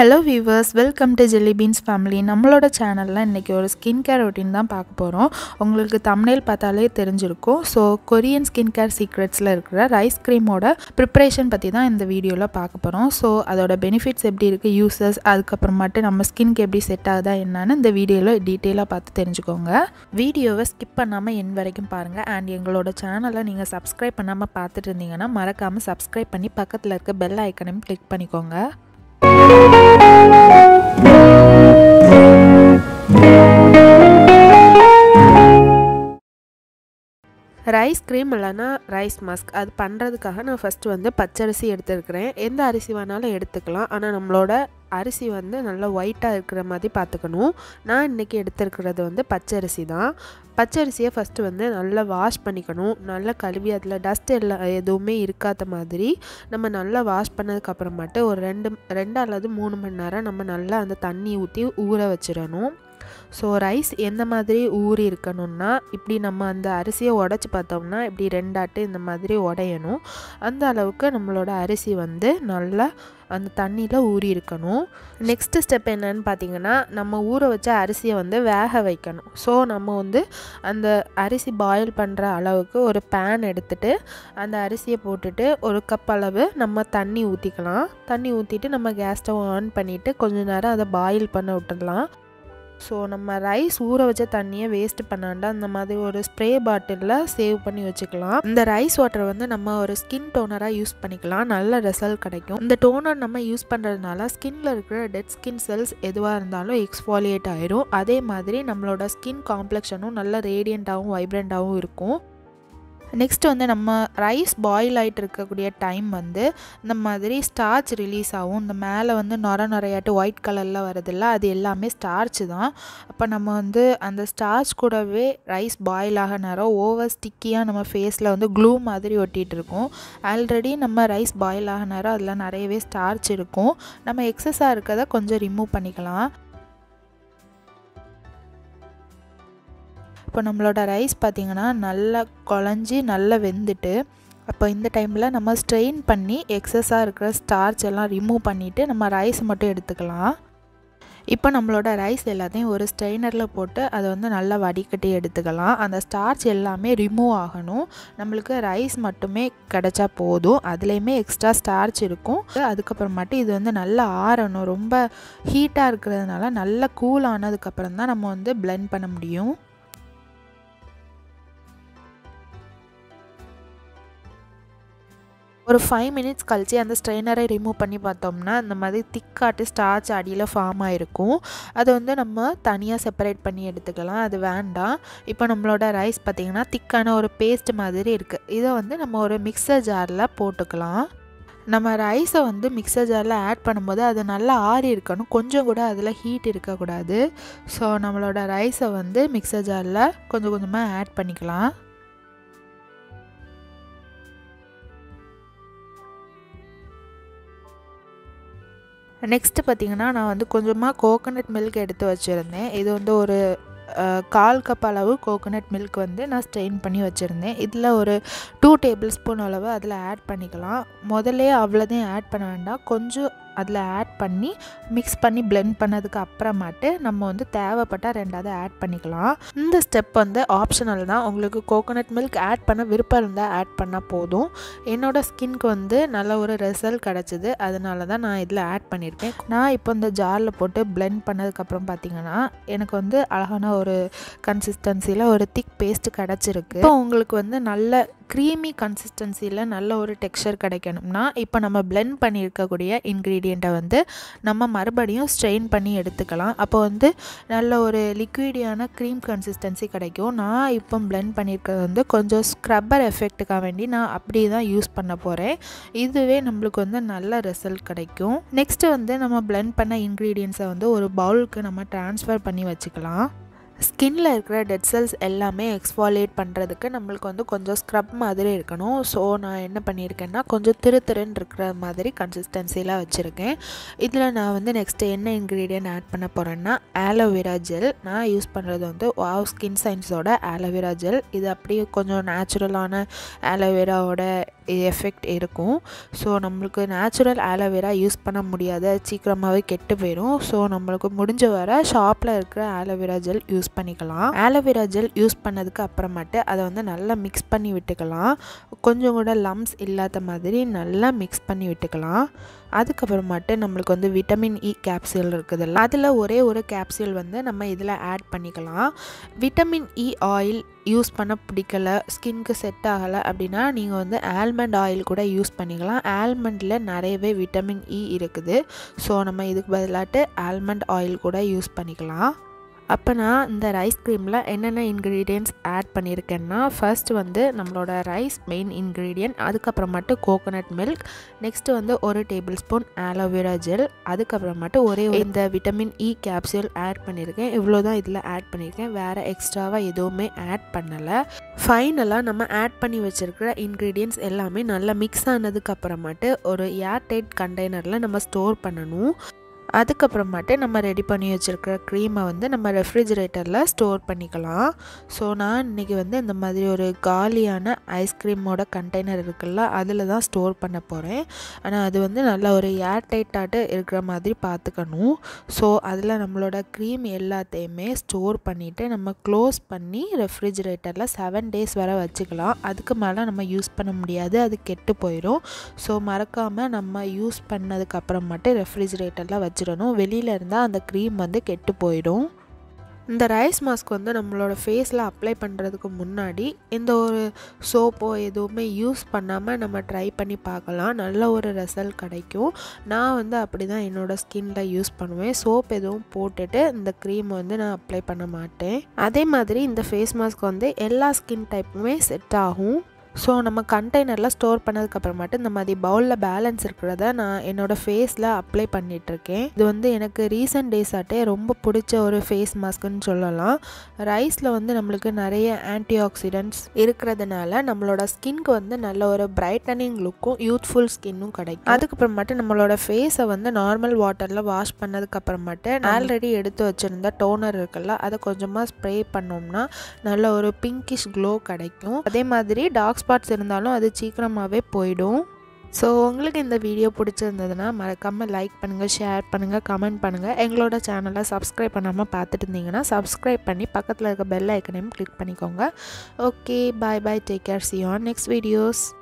hello viewers welcome to jelly beans family நம்மளோட சேனலில் இன்றைக்கி ஒரு ஸ்கின் கேர் ரொட்டீன் தான் பார்க்க போகிறோம் உங்களுக்கு தம்னேல் பார்த்தாலே தெரிஞ்சிருக்கும் ஸோ கொரியன் ஸ்கின் கேர் சீக்ரெட்ஸில் இருக்கிற ரைஸ் க்ரீமோட ப்ரிப்ரேஷன் பற்றி தான் இந்த வீடியோவில் பார்க்க போகிறோம் ஸோ அதோட பெனிஃபிட்ஸ் எப்படி இருக்குது யூசஸ் அதுக்கப்புறமாட்டு நம்ம ஸ்கின்க்கு எப்படி செட் ஆகுதா என்னன்னு இந்த வீடியோவில் டீட்டெயிலாக பார்த்து தெரிஞ்சுக்கோங்க வீடியோவை ஸ்கிப் பண்ணாமல் என் வரைக்கும் பாருங்கள் அண்ட் எங்களோட சேனலை நீங்கள் சப்ஸ்கிரைப் பண்ணாமல் பார்த்துட்டு இருந்தீங்கன்னா மறக்காமல் சப்ஸ்கிரைப் பண்ணி பக்கத்தில் இருக்க பெல் ஐக்கனையும் கிளிக் பண்ணிக்கோங்க ரைஸ் க்ரீம் இல்லைன்னா ரைஸ் மஸ்க் அது பண்ணுறதுக்காக நான் ஃபஸ்ட்டு வந்து பச்சரிசி எடுத்துருக்கிறேன் எந்த அரிசி வேணாலும் எடுத்துக்கலாம் ஆனால் நம்மளோட அரிசி வந்து நல்லா ஒயிட்டாக இருக்கிற மாதிரி பார்த்துக்கணும் நான் இன்றைக்கி எடுத்துருக்கிறது வந்து பச்சரிசி தான் பச்சரிசியை ஃபஸ்ட்டு வந்து நல்லா வாஷ் பண்ணிக்கணும் நல்லா கழுவி அதில் டஸ்ட் எல்லாம் எதுவுமே இருக்காத மாதிரி நம்ம நல்லா வாஷ் பண்ணதுக்கப்புறமாட்டு ஒரு ரெண்டு ரெண்டு அல்லது மூணு மணி நேரம் நம்ம நல்லா அந்த தண்ணி ஊற்றி ஊற வச்சிடணும் ஸோ ரைஸ் எந்த மாதிரி ஊறி இருக்கணும்னா இப்படி நம்ம அந்த அரிசியை உடச்சி பார்த்தோம்னா இப்படி ரெண்டாட்டு இந்த மாதிரி உடையணும் அந்த அளவுக்கு நம்மளோட அரிசி வந்து நல்லா அந்த தண்ணியில் ஊறி இருக்கணும் நெக்ஸ்ட்டு ஸ்டெப் என்னன்னு பார்த்தீங்கன்னா நம்ம ஊற வச்ச அரிசியை வந்து வேக வைக்கணும் ஸோ நம்ம வந்து அந்த அரிசி பாயில் பண்ணுற அளவுக்கு ஒரு பேன் எடுத்துட்டு அந்த அரிசியை போட்டுட்டு ஒரு கப் அளவு நம்ம தண்ணி ஊற்றிக்கலாம் தண்ணி ஊற்றிட்டு நம்ம கேஸ் ஸ்டவ் ஆன் பண்ணிவிட்டு கொஞ்ச நேரம் அதை பாயில் பண்ண விட்டுடலாம் ஸோ நம்ம ரைஸ் ஊற வச்ச தண்ணியை வேஸ்ட் பண்ணாண்டா அந்த மாதிரி ஒரு ஸ்ப்ரே பாட்டிலில் சேவ் பண்ணி வச்சுக்கலாம் இந்த ரைஸ் வாட்டரை வந்து நம்ம ஒரு ஸ்கின் டோனராக யூஸ் பண்ணிக்கலாம் நல்ல ரிசல்ட் கிடைக்கும் இந்த டோனர் நம்ம யூஸ் பண்ணுறதுனால ஸ்கின்ல இருக்கிற டெட் ஸ்கின் செல்ஸ் எதுவாக இருந்தாலும் எக்ஸ்ஃபாலியேட் ஆயிரும் அதே மாதிரி நம்மளோட ஸ்கின் காம்ப்ளெக்ஷனும் நல்ல ரேடியண்ட்டாகவும் வைப்ரண்ட்டாகவும் இருக்கும் நெக்ஸ்ட் வந்து நம்ம ரைஸ் பாயில் ஆகிட்டு இருக்கக்கூடிய டைம் வந்து இந்த மாதிரி ஸ்டார்ச் ரிலீஸ் ஆகும் இந்த மேலே வந்து நொர நொறையாட்டு ஒயிட் கலரில் வருதில்ல அது எல்லாமே ஸ்டார்ச் தான் அப்போ நம்ம வந்து அந்த ஸ்டார்ச் கூடவே ரைஸ் பாயில் ஆக நேரம் ஓவர் ஸ்டிக்கியாக நம்ம ஃபேஸில் வந்து க்ளூ மாதிரி ஒட்டிகிட்டு இருக்கும் ஆல்ரெடி நம்ம ரைஸ் பாயில் ஆக நேரம் அதில் நிறையவே ஸ்டார்ச் இருக்கும் நம்ம எக்ஸஸாக இருக்கிறத கொஞ்சம் ரிமூவ் பண்ணிக்கலாம் இப்போ நம்மளோட ரைஸ் பார்த்திங்கன்னா நல்லா குழஞ்சி நல்லா வெந்துட்டு அப்போ இந்த டைமில் நம்ம ஸ்ட்ரெயின் பண்ணி எக்ஸஸாக இருக்கிற ஸ்டார்ச் எல்லாம் ரிமூவ் பண்ணிவிட்டு நம்ம ரைஸ் மட்டும் எடுத்துக்கலாம் இப்போ நம்மளோட ரைஸ் எல்லாத்தையும் ஒரு ஸ்ட்ரெயினரில் போட்டு அதை வந்து நல்லா வடிகட்டி எடுத்துக்கலாம் அந்த ஸ்டார்ச் எல்லாமே ரிமூவ் ஆகணும் நம்மளுக்கு ரைஸ் மட்டுமே கிடச்சா போதும் அதுலேயுமே எக்ஸ்ட்ரா ஸ்டார்ச் இருக்கும் அதுக்கப்புறமாட்டு இது வந்து நல்லா ஆறணும் ரொம்ப ஹீட்டாக இருக்கிறதுனால நல்லா கூல் ஆனதுக்கப்புறம் தான் நம்ம வந்து பிளெண்ட் பண்ண முடியும் ஒரு ஃபைவ் மினிட்ஸ் கழித்து அந்த ஸ்ட்ரெயினரை ரிமூவ் பண்ணி பார்த்தோம்னா இந்த மாதிரி திக்காட்டு ஸ்டார்ச் அடியில் ஃபார்ம் ஆகிருக்கும் அதை வந்து நம்ம தனியாக செப்பரேட் பண்ணி எடுத்துக்கலாம் அது வேண்டாம் இப்போ நம்மளோட ரைஸ் பார்த்திங்கன்னா திக்கான ஒரு பேஸ்ட் மாதிரி இருக்குது இதை வந்து நம்ம ஒரு மிக்சர் ஜாரில் போட்டுக்கலாம் நம்ம ரைஸை வந்து மிக்சர் ஜாரில் ஆட் பண்ணும்போது அது நல்லா ஆறி இருக்கணும் கொஞ்சம் கூட அதில் ஹீட் இருக்கக்கூடாது ஸோ நம்மளோட ரைஸை வந்து மிக்சர் ஜாரில் கொஞ்சம் கொஞ்சமாக ஆட் பண்ணிக்கலாம் நெக்ஸ்ட்டு பார்த்திங்கன்னா நான் வந்து கொஞ்சமாக கோகோனட் மில்க் எடுத்து வச்சுருந்தேன் இது வந்து ஒரு கால் கப் அளவு கோகோனட் மில்க் வந்து நான் ஸ்ட்ரெயின் பண்ணி வச்சுருந்தேன் இதில் ஒரு டூ டேபிள் ஸ்பூன் அளவு அதில் ஆட் பண்ணிக்கலாம் முதல்லே அவ்வளோதையும் ஆட் பண்ண வேண்டாம் கொஞ்சம் அதில் ஆட் பண்ணி மிக்ஸ் பண்ணி பிளெண்ட் பண்ணதுக்கு அப்புறமாட்டு நம்ம வந்து தேவைப்பட்டால் ரெண்டாவது ஆட் பண்ணிக்கலாம் இந்த ஸ்டெப் வந்து ஆப்ஷனல் தான் உங்களுக்கு கோகோனட் மில்க் ஆட் பண்ண விருப்பம் இருந்தால் ஆட் பண்ணால் போதும் என்னோடய ஸ்கின்க்கு வந்து நல்ல ஒரு ரிசல்ட் கிடச்சிது அதனால தான் நான் இதில் ஆட் பண்ணியிருக்கேன் நான் இப்போ இந்த ஜாரில் போட்டு பிளெண்ட் பண்ணதுக்கப்புறம் பார்த்தீங்கன்னா எனக்கு வந்து அழகான ஒரு கன்சிஸ்டன்சியில் ஒரு திக் பேஸ்ட் கிடச்சிருக்கு இப்போ உங்களுக்கு வந்து நல்ல க்ரீமி கன்சிஸ்டன்சியில் நல்ல ஒரு டெக்ஸ்சர் கிடைக்கணும்னா இப்போ நம்ம பிளெண்ட் பண்ணியிருக்கக்கூடிய இன்க்ரீடியண்ட்டை வந்து நம்ம மறுபடியும் ஸ்ட்ரெயின் பண்ணி எடுத்துக்கலாம் அப்போ வந்து நல்ல ஒரு லிக்விடியான க்ரீம் கன்சிஸ்டன்சி கிடைக்கும் நான் இப்போ பிளெண்ட் பண்ணியிருக்கிறது வந்து கொஞ்சம் ஸ்க்ரப்பர் எஃபெக்ட்டுக்காக வேண்டி நான் அப்படி தான் யூஸ் பண்ண போகிறேன் இதுவே நம்மளுக்கு வந்து நல்ல ரிசல்ட் கிடைக்கும் நெக்ஸ்ட்டு வந்து நம்ம பிளெண்ட் பண்ண இன்க்ரீடியன்ஸை வந்து ஒரு பவுலுக்கு நம்ம ட்ரான்ஸ்ஃபர் பண்ணி வச்சுக்கலாம் ஸ்கின்ல இருக்கிற டெட் செல்ஸ் எல்லாமே எக்ஸ்ஃபாலியேட் பண்ணுறதுக்கு நம்மளுக்கு வந்து கொஞ்சம் ஸ்க்ரப் மாதிரி இருக்கணும் ஸோ நான் என்ன பண்ணியிருக்கேன்னா கொஞ்சம் திரு திருன்னு இருக்கிற மாதிரி கன்சிஸ்டன்சியில் வச்சுருக்கேன் இதில் நான் வந்து நெக்ஸ்ட்டு என்ன இன்க்ரீடியன்ட் ஆட் பண்ண போகிறேன்னா ஆலோவேரா ஜெல் நான் யூஸ் பண்ணுறது வந்து வாவ் ஸ்கின் சயின்ஸோட ஆலோவேரா ஜெல் இது அப்படியே கொஞ்சம் நேச்சுரலான ஆலோவேராவோட எஃபெக்ட் இருக்கும் ஸோ நம்மளுக்கு நேச்சுரல் ஆலோவேரா யூஸ் பண்ண முடியாது அது சீக்கிரமாகவே கெட்டு போயிடும் ஸோ நம்மளுக்கு முடிஞ்ச வர ஷாப்பில் இருக்கிற ஆலோவேரா ஜெல் யூஸ் பண்ணிக்கலாம் ஆலோவேரா ஜெல் யூஸ் பண்ணதுக்கு அப்புறமாட்டு அதை வந்து நல்லா மிக்ஸ் பண்ணி விட்டுக்கலாம் கொஞ்சம் கூட லம்ஸ் இல்லாத மாதிரி நல்லா மிக்ஸ் பண்ணி விட்டுக்கலாம் அதுக்கப்புறமாட்டு நம்மளுக்கு வந்து விட்டமின் இ கேப்சியூல் இருக்குதுல்ல அதில் ஒரே ஒரு கேப்சியூல் வந்து நம்ம இதில் ஆட் பண்ணிக்கலாம் விட்டமின் இ ஆயில் யூஸ் பண்ண பிடிக்கல ஸ்கின்க்கு செட் ஆகலை அப்படின்னா நீங்கள் வந்து ஆல்மண்ட் ஆயில் கூட யூஸ் பண்ணிக்கலாம் ஆல்மண்டில் நிறையவே விட்டமின் இ இருக்குது ஸோ நம்ம இதுக்கு பதிலாட்டு ஆல்மண்ட் ஆயில் கூட யூஸ் பண்ணிக்கலாம் அப்போ நான் இந்த ரைஸ் க்ரீமில் என்னென்ன இன்க்ரீடியன்ட்ஸ் ஆட் பண்ணியிருக்கேன்னா ஃபர்ஸ்ட் வந்து நம்மளோட ரைஸ் மெயின் இன்க்ரீடியன்ட் அதுக்கப்புறமாட்டு கோகோனட் மில்க் நெக்ஸ்ட்டு வந்து ஒரு டேபிள் ஸ்பூன் ஆலோவேரா ஜெல் அதுக்கப்புறமாட்டு ஒரே இந்த விட்டமின் இ கேப்சூல் ஆட் பண்ணியிருக்கேன் இவ்வளோ தான் இதில் ஆட் பண்ணியிருக்கேன் வேறு எக்ஸ்ட்ராவாக எதுவுமே ஆட் பண்ணலை ஃபைனலாக நம்ம ஆட் பண்ணி வச்சுருக்கிற இன்க்ரீடியன்ட்ஸ் எல்லாமே நல்லா மிக்ஸ் ஆனதுக்கு அப்புறமாட்டு ஒரு ஏர்டைட் கண்டெய்னரில் நம்ம ஸ்டோர் பண்ணணும் அதுக்கப்புறமாட்டு நம்ம ரெடி பண்ணி வச்சுருக்கிற க்ரீமை வந்து நம்ம ரெஃப்ரிஜிரேட்டரில் ஸ்டோர் பண்ணிக்கலாம் ஸோ நான் இன்றைக்கி வந்து இந்த மாதிரி ஒரு காலியான ஐஸ்கிரீமோட கண்டெய்னர் இருக்குல்ல அதில் தான் ஸ்டோர் பண்ண போகிறேன் ஆனால் அது வந்து நல்ல ஒரு ஏர் டைட்டாட்டு இருக்கிற மாதிரி பார்த்துக்கணும் ஸோ அதில் நம்மளோட க்ரீம் எல்லாத்தையுமே ஸ்டோர் பண்ணிவிட்டு நம்ம க்ளோஸ் பண்ணி ரெஃப்ரிஜிரேட்டரில் செவன் டேஸ் வரை வச்சுக்கலாம் அதுக்கு மேலே நம்ம யூஸ் பண்ண முடியாது அது கெட்டு போயிடும் ஸோ மறக்காமல் நம்ம யூஸ் பண்ணதுக்கு அப்புறமாட்டு ரெஃப்ரிஜிரேட்டரில் வச்சு வச்சிடணும் வெளியில் இருந்தால் அந்த க்ரீம் வந்து கெட்டு போயிடும் இந்த ரைஸ் மாஸ்க் வந்து நம்மளோட ஃபேஸில் அப்ளை பண்ணுறதுக்கு முன்னாடி இந்த ஒரு சோப்போ எதுவுமே யூஸ் பண்ணாமல் நம்ம ட்ரை பண்ணி பார்க்கலாம் நல்ல ஒரு ரிசல்ட் கிடைக்கும் நான் வந்து அப்படி தான் என்னோடய ஸ்கின்ல யூஸ் பண்ணுவேன் சோப் எதுவும் போட்டுட்டு இந்த க்ரீம் வந்து நான் அப்ளை பண்ண மாட்டேன் அதே மாதிரி இந்த ஃபேஸ் மாஸ்க் வந்து எல்லா ஸ்கின் டைப்புமே செட் ஆகும் ஸோ நம்ம கண்டெய்னரில் ஸ்டோர் பண்ணதுக்கப்புறமாட்டு இந்த மாதிரி பவுலில் பேலன்ஸ் இருக்கிறத நான் என்னோடய ஃபேஸில் அப்ளை பண்ணிகிட்ருக்கேன் இது வந்து எனக்கு ரீசன்ட் டேஸ் ஆட்டே ரொம்ப பிடிச்ச ஒரு ஃபேஸ் மாஸ்க்குன்னு சொல்லலாம் ரைஸில் வந்து நம்மளுக்கு நிறைய ஆன்டி ஆக்சிடென்ட்ஸ் இருக்கிறதுனால நம்மளோட ஸ்கின்க்கு வந்து நல்ல ஒரு பிரைட்டனிங் லுக்கும் யூத்ஃபுல் ஸ்கின்னும் கிடைக்கும் அதுக்கப்புறமாட்டு நம்மளோட ஃபேஸை வந்து நார்மல் வாட்டரில் வாஷ் பண்ணதுக்கப்புறமாட்டு ஆல்ரெடி எடுத்து வச்சுருந்த டோனர் இருக்குல்ல அதை கொஞ்சமாக ஸ்ப்ரே பண்ணோம்னா நல்ல ஒரு பிங்கிஷ் க்ளோ கிடைக்கும் அதே மாதிரி டார்க் ஸ்பாட்ஸ் இருந்தாலும் அது சீக்கிரமாகவே போயிடும் ஸோ உங்களுக்கு இந்த வீடியோ பிடிச்சிருந்ததுன்னா மறக்காமல் லைக் பண்ணுங்கள் ஷேர் பண்ணுங்கள் கமெண்ட் பண்ணுங்கள் எங்களோட சேனலை சப்ஸ்கிரைப் பண்ணாமல் பார்த்துட்டு இருந்தீங்கன்னா சப்ஸ்கிரைப் பண்ணி பக்கத்தில் இருக்க பெல் ஐக்கனையும் கிளிக் பண்ணிக்கோங்க okay bye bye take care see on next videos